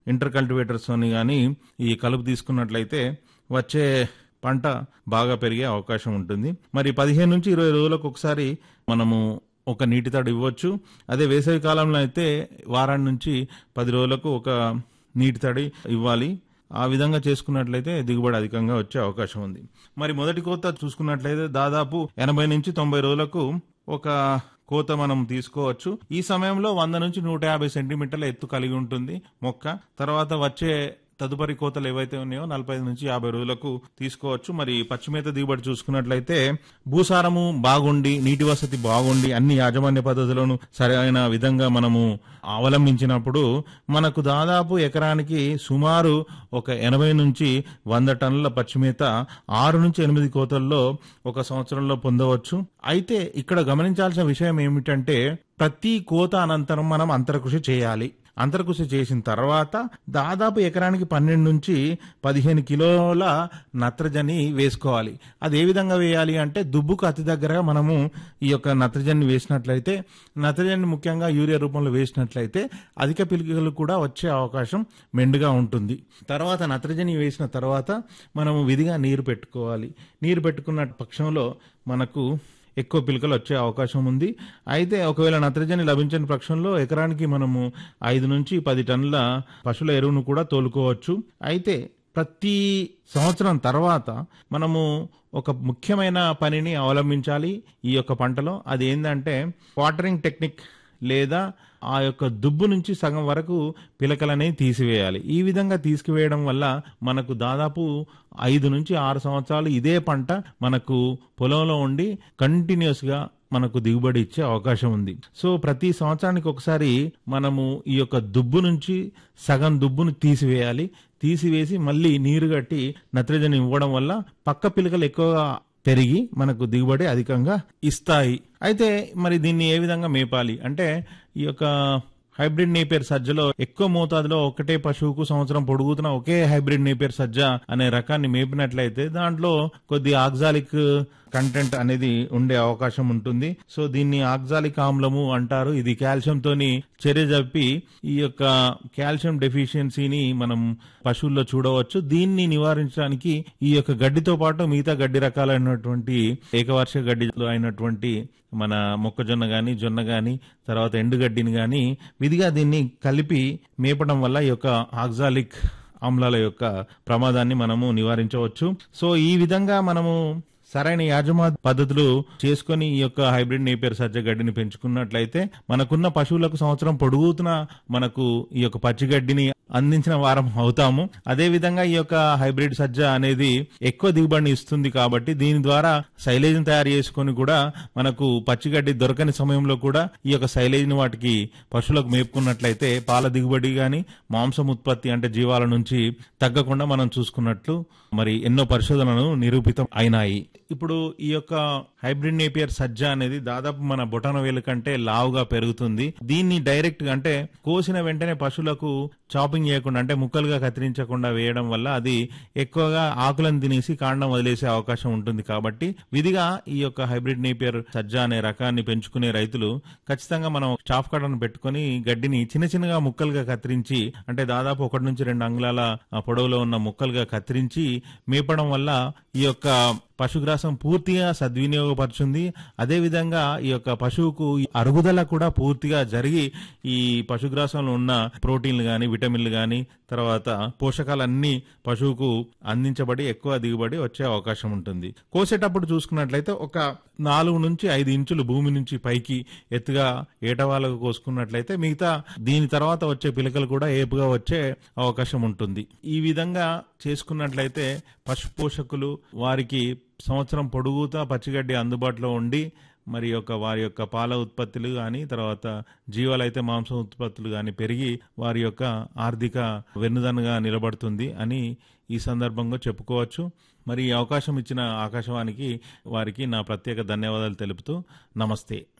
inter cultivators అని కానీ ఈ కలుపు తీసుకున్నట్లయితే వచ్చే పంట బాగా పెరిగే అవకాశం ఉంటుంది మరి పదిహేను నుంచి ఇరవై రోజులకు ఒకసారి మనము ఒక నీటి తడి ఇవ్వచ్చు అదే వేసవి కాలంలో అయితే వారం నుంచి పది రోజులకు ఒక నీటి తడి ఇవ్వాలి ఆ విధంగా చేసుకున్నట్లయితే దిగుబడి అధికంగా వచ్చే అవకాశం ఉంది మరి మొదటి కోత చూసుకున్నట్లయితే దాదాపు ఎనభై నుంచి తొంభై రోజులకు ఒక కోత మనం తీసుకోవచ్చు ఈ సమయంలో వంద నుంచి నూట యాభై సెంటీమీటర్ల ఎత్తు కలిగి ఉంటుంది మొక్క తర్వాత వచ్చే తదుపరి కోతలు ఏవైతే ఉన్నాయో నలభై ఐదు నుంచి యాభై రోజులకు తీసుకోవచ్చు మరి పచ్చిమేత దిగుబడి చూసుకున్నట్లయితే భూసారము బాగుండి నీటి వసతి బాగుండి అన్ని యాజమాన్య పద్ధతులను సరైన విధంగా మనము అవలంబించినప్పుడు మనకు దాదాపు ఎకరానికి సుమారు ఒక ఎనభై నుంచి వంద టన్నుల పచ్చిమేత ఆరు నుంచి ఎనిమిది కోతల్లో ఒక సంవత్సరంలో పొందవచ్చు అయితే ఇక్కడ గమనించాల్సిన విషయం ఏమిటంటే ప్రతి కోత అనంతరం మనం అంతరకృషి చేయాలి అంతరకృషి చేసిన తర్వాత దాదాపు ఎకరానికి పన్నెండు నుంచి పదిహేను కిలోల నత్రజని వేసుకోవాలి అది ఏ విధంగా వేయాలి అంటే దుబ్బుకు అతి దగ్గరగా మనము ఈ యొక్క నత్రజని వేసినట్లయితే నత్రజని ముఖ్యంగా యూరియా రూపంలో వేసినట్లయితే అధిక పిలికలు కూడా వచ్చే అవకాశం మెండుగా ఉంటుంది తర్వాత నత్రజని వేసిన తర్వాత మనము విధిగా నీరు పెట్టుకోవాలి నీరు పెట్టుకున్న పక్షంలో మనకు ఎక్కువ పిలకలు వచ్చే అవకాశం ఉంది అయితే ఒకవేళ నత్రజని లభించని పక్షంలో ఎకరానికి మనము ఐదు నుంచి పది టన్నుల పశువుల ఎరువును కూడా తోలుకోవచ్చు అయితే ప్రతి సంవత్సరం తర్వాత మనము ఒక ముఖ్యమైన పనిని అవలంబించాలి ఈ యొక్క పంటలో అది ఏంటంటే వాటరింగ్ టెక్నిక్ లేదా ఆ యొక్క దుబ్బు నుంచి సగం వరకు పిలకలనేవి తీసివేయాలి ఈ విధంగా తీసుకువేయడం వల్ల మనకు దాదాపు ఐదు నుంచి ఆరు సంవత్సరాలు ఇదే పంట మనకు పొలంలో ఉండి కంటిన్యూస్ గా మనకు దిగుబడి ఇచ్చే అవకాశం ఉంది సో ప్రతి సంవత్సరానికి ఒకసారి మనము ఈ యొక్క దుబ్బు నుంచి సగం దుబ్బును తీసివేయాలి తీసివేసి మళ్ళీ నీరు కట్టి నత్రజని ఇవ్వడం వల్ల పక్క పిలకలు ఎక్కువగా పెరిగి మనకు దిగుబడి అధికంగా ఇస్తాయి అయితే మరి దీన్ని ఏ విధంగా మేపాలి అంటే ఈ యొక్క హైబ్రిడ్ నేపేర్ సజ్జలో ఎక్కువ మోతాదులో ఒకటే పశువుకు సంవత్సరం పొడుగుతున్న ఒకే హైబ్రిడ్ నేపేర్ సజ్జ అనే రకాన్ని మేపినట్లయితే దాంట్లో కొద్ది ఆక్సాలిక్ కంటెంట్ అనేది ఉండే అవకాశం ఉంటుంది సో దీన్ని ఆక్సాలిక్ ఆమ్లము అంటారు ఇది కాల్షియం తోని చర్య చెప్పి ఈ యొక్క కాల్షియం డెఫిషియన్సీని మనం పశువుల్లో చూడవచ్చు దీన్ని నివారించడానికి ఈ యొక్క గడ్డితో పాటు మిగతా గడ్డి రకాలైనటువంటి ఏకవార్షిక గడ్డి అయినటువంటి మన మొక్కజొన్న గాని జొన్న గాని తర్వాత ఎండుగడ్డిని గాని విధిగా దీన్ని కలిపి మేపడం వల్ల ఈ యొక్క ఆక్సాలిక్ ఆమ్లాల యొక్క ప్రమాదాన్ని మనము నివారించవచ్చు సో ఈ విధంగా మనము సరైన యాజమా పద్ధతులు చేసుకొని ఈ యొక్క హైబ్రిడ్ నేపేర్ సజ్జ గడ్డిని పెంచుకున్నట్లయితే మనకున్న పశువులకు సంవత్సరం పొడుగుతున్న మనకు ఈ యొక్క పచ్చిగడ్డిని అందించిన వారం అవుతాము అదే విధంగా ఈ యొక్క హైబ్రిడ్ సజ్జ అనేది ఎక్కువ దిగుబడిని ఇస్తుంది కాబట్టి దీని ద్వారా సైలేజ్ తయారు చేసుకొని కూడా మనకు పచ్చిగడ్డి దొరకని సమయంలో కూడా ఈ యొక్క సైలేజ్ ని వాటికి పశువులకు మేపుకున్నట్లయితే పాల దిగుబడి గాని మాంసం ఉత్పత్తి అంటే జీవాల నుంచి తగ్గకుండా మనం చూసుకున్నట్లు మరి ఎన్నో పరిశోధనలు నిరూపితం అయినాయి ఇప్పుడు ఈ యొక్క హైబ్రిడ్ నేపియర్ సజ్జ అనేది దాదాపు మన బొటన వేలు కంటే లావుగా పెరుగుతుంది దీన్ని డైరెక్ట్ గా అంటే కోసిన వెంటనే పశువులకు చాపింగ్ చేయకుండా అంటే ముక్కలుగా కత్తిరించకుండా వేయడం వల్ల అది ఎక్కువగా ఆకులను తినేసి కాండం వదిలేసే అవకాశం ఉంటుంది కాబట్టి విధిగా ఈ యొక్క హైబ్రిడ్ నేపియర్ సజ్జ అనే రకాన్ని పెంచుకునే రైతులు ఖచ్చితంగా మనం చాఫ్ కట్టను పెట్టుకుని గడ్డిని చిన్న చిన్నగా ముక్కలుగా కత్తిరించి అంటే దాదాపు ఒకటి నుంచి రెండు అంగుళాల ఆ పొడవులో ఉన్న ముక్కలుగా కత్తిరించి మేపడం వల్ల ఈ యొక్క పశుగ్రాసం పూర్తిగా సద్వినియోగపరుచుంది అదేవిధంగా ఈ యొక్క పశువుకు ఈ అరుగుదల కూడా పూర్తిగా జరిగి ఈ పశుగ్రాసంలో ఉన్న ప్రోటీన్లు గాని విటమిన్లు గాని తర్వాత పోషకాలన్నీ పశువుకు అందించబడి ఎక్కువ దిగుబడి వచ్చే అవకాశం ఉంటుంది కోసేటప్పుడు చూసుకున్నట్లయితే ఒక నాలుగు నుంచి ఐదు ఇంచులు భూమి నుంచి పైకి ఎత్తుగా ఏటవాళ్ళకు కోసుకున్నట్లయితే మిగతా దీని తర్వాత వచ్చే పిలకలు కూడా ఏపుగా వచ్చే అవకాశం ఉంటుంది ఈ విధంగా చేసుకున్నట్లయితే పశు పోషకులు వారికి సంవత్సరం పొడుగుతా పచ్చిగడ్డి అందుబాటులో ఉండి మరి యొక్క వారి యొక్క పాల ఉత్పత్తులు కానీ తర్వాత జీవాలైతే మాంసం ఉత్పత్తులు కానీ పెరిగి వారి యొక్క ఆర్థిక వెన్నుదన్నుగా నిలబడుతుంది అని ఈ సందర్భంగా చెప్పుకోవచ్చు మరి ఈ అవకాశం ఇచ్చిన ఆకాశవాణికి వారికి నా ప్రత్యేక ధన్యవాదాలు తెలుపుతూ నమస్తే